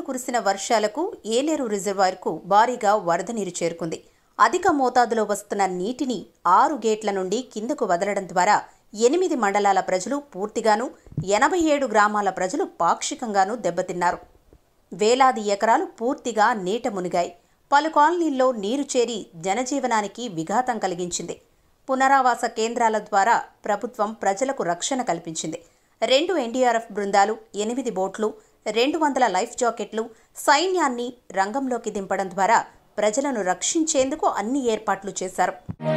కురిసిన వర్షాలకు ఏలేరు రిజర్వాయర్కు భారీగా వరద నీరు చేరుకుంది అధిక మోతాదులో వస్తున్న నీటిని ఆరు గేట్ల నుండి కిందకు వదలడం ద్వారా ఎనిమిది మండలాల ప్రజలు పూర్తిగాను ఎనభై ఏడు గ్రామాల ప్రజలు పాక్షికంగాను దెబ్బతిన్నారు వేలాది ఎకరాలు పూర్తిగా నీట మునిగాయి పలు కాలనీల్లో నీరు చేరి జనజీవనానికి విఘాతం కలిగించింది పునరావాస కేంద్రాల ద్వారా ప్రభుత్వం ప్రజలకు రక్షణ కల్పించింది రెండు ఎన్డీఆర్ఎఫ్ బృందాలు ఎనిమిది బోట్లు రెండు వందల లైఫ్ జాకెట్లు సైన్యాన్ని రంగంలోకి దింపడం ద్వారా ప్రజలను రక్షించేందుకు అన్ని ఏర్పాట్లు చేశారు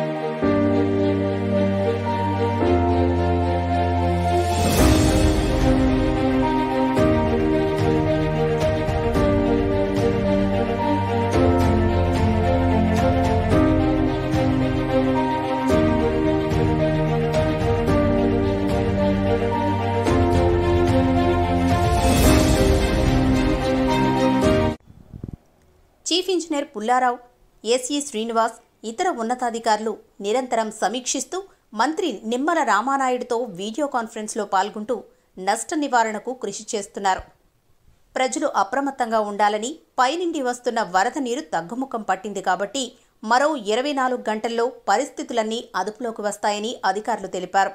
chief engineer Pullarao SE Srinivas ఇతర ఉన్నతాధికారులు నిరంతరం సమీక్షిస్తూ మంత్రి నిమ్మల రామానాయుడుతో వీడియో కాన్ఫరెన్స్లో పాల్గొంటూ నష్ట నివారణకు కృషి చేస్తున్నారు ప్రజలు అప్రమత్తంగా ఉండాలని పైనుండి వస్తున్న వరద నీరు తగ్గుముఖం పట్టింది కాబట్టి మరో ఇరవై నాలుగు గంటల్లో పరిస్థితులన్నీ అదుపులోకి వస్తాయని అధికారులు తెలిపారు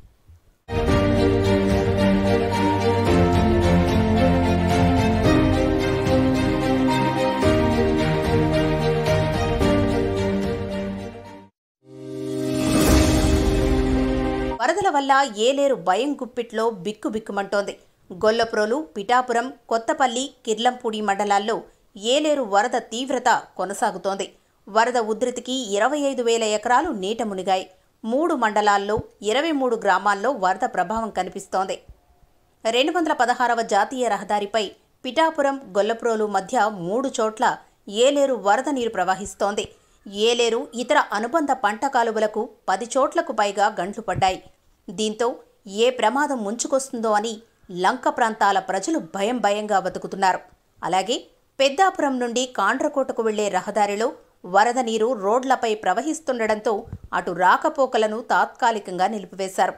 వరదల వల్ల ఏలేరు భయం గుప్పిట్లో బిక్కుబిక్కుమంటోంది గొల్లప్రోలు పిఠాపురం కొత్తపల్లి కిర్లంపూడి మండలాల్లో ఏలేరు వరద తీవ్రత కొనసాగుతోంది వరద ఉధృతికి ఇరవై ఐదు వేల ఎకరాలు నీట మునిగాయి మూడు మండలాల్లో ఇరవై మూడు గ్రామాల్లో వరద ప్రభావం కనిపిస్తోంది రెండు వందల పదహారవ జాతీయ రహదారిపై పిఠాపురం గొల్లప్రోలు మధ్య మూడు చోట్ల ఏలేరు వరద నీరు ప్రవహిస్తోంది ఏలేరు ఇతర అనుబంధ పంట కాలువలకు పది చోట్లకు పైగా గంట్లు పడ్డాయి దీంతో ఏ ప్రమాదం ముంచుకొస్తుందో అని లంక ప్రాంతాల ప్రజలు భయం భయంగా బతుకుతున్నారు అలాగే పెద్దాపురం నుండి కాండ్రకోటకు వెళ్లే రహదారిలో వరద నీరు రోడ్లపై ప్రవహిస్తుండటంతో అటు రాకపోకలను తాత్కాలికంగా నిలిపివేశారు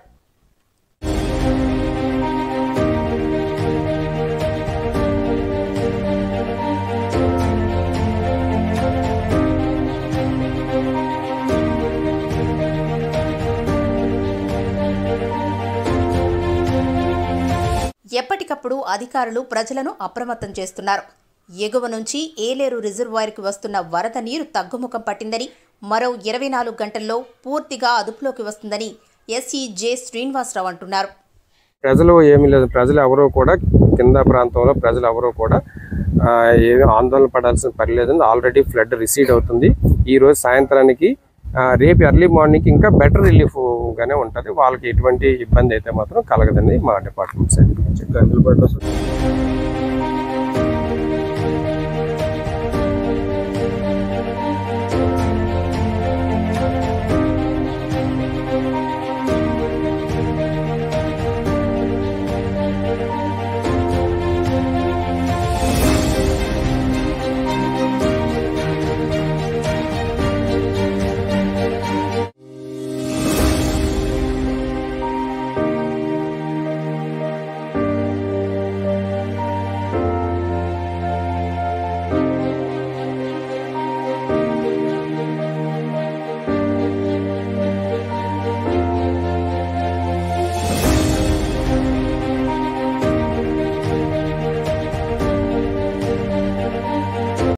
ఎప్పటికప్పుడు అధికారులు ప్రజలను అప్రమత్తం చేస్తున్నారు ఎగువ నుంచి ఏలేరు రిజర్వాయర్కి వస్తున్న వరద నీరు తగ్గుముఖం పట్టిందని మరో ఇరవై నాలుగు గంటల్లో పూర్తిగా అదుపులోకి వస్తుందని ఎస్ఈ జె శ్రీనివాసరావు అంటున్నారు ప్రజలు ఏమీ లేదు ప్రజలు ఎవరూ కూడా కింద ప్రాంతంలో ప్రజలు ఎవరూ కూడా ఆ, ఏమీ ఆందోళన పడాల్సిన పని లేదండి ఆల్రెడీ ఫ్లడ్ రిసీడ్ అవుతుంది ఈ రోజు సాయంత్రానికి ఆ, రేపు ఎర్లీ మార్నింగ్ ఇంకా బెటర్ రిలీఫ్ గానే ఉంటది వాళ్ళకి ఎటువంటి ఇబ్బంది అయితే మాత్రం కలగదని మా డిపార్ట్మెంట్ సైడ్ నుంచి